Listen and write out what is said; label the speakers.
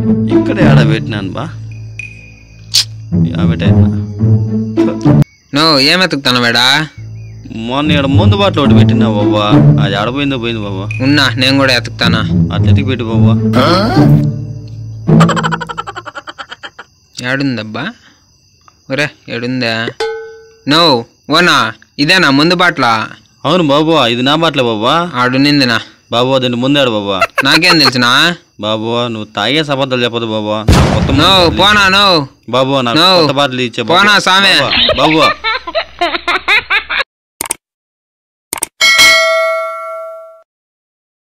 Speaker 1: ఇక్కడే ఆడ పెట్టినాను బా యాభై
Speaker 2: నువ్వు ఏం ఎత్తుకుతాను వేడా
Speaker 1: మొన్న ఇక్కడ ముందు బాటలో ఒకటి పెట్టినా బాబా అది ఆడపోయిందో పోయింది బాబా
Speaker 2: ఉన్నా నేను కూడా ఎత్తుకుతానా
Speaker 1: అట్లెటికి పెట్టు బాబా
Speaker 2: ఏడుందబ్బా ఒరే ఏడుందా నో ఓనా ఇదేనా ముందు బాట్ల
Speaker 1: అవును బాబు ఇది నా బాటలే బాబా
Speaker 2: ఆడు నిందినా
Speaker 1: బాబు దాన్ని ముందాడు బాబా
Speaker 2: నాకేం తెలిసినా
Speaker 1: బాబు నువ్వు తాగే అబద్ధాలు చెప్పదు బాబా నాకు కొత్త
Speaker 2: నో
Speaker 1: బాటలు
Speaker 2: పోనా నో
Speaker 1: బాబు నాకు
Speaker 2: No.
Speaker 1: కొత్త బాటలు ఇచ్చే బాబు.
Speaker 2: పోనా సామె.
Speaker 1: బాబు, బాబు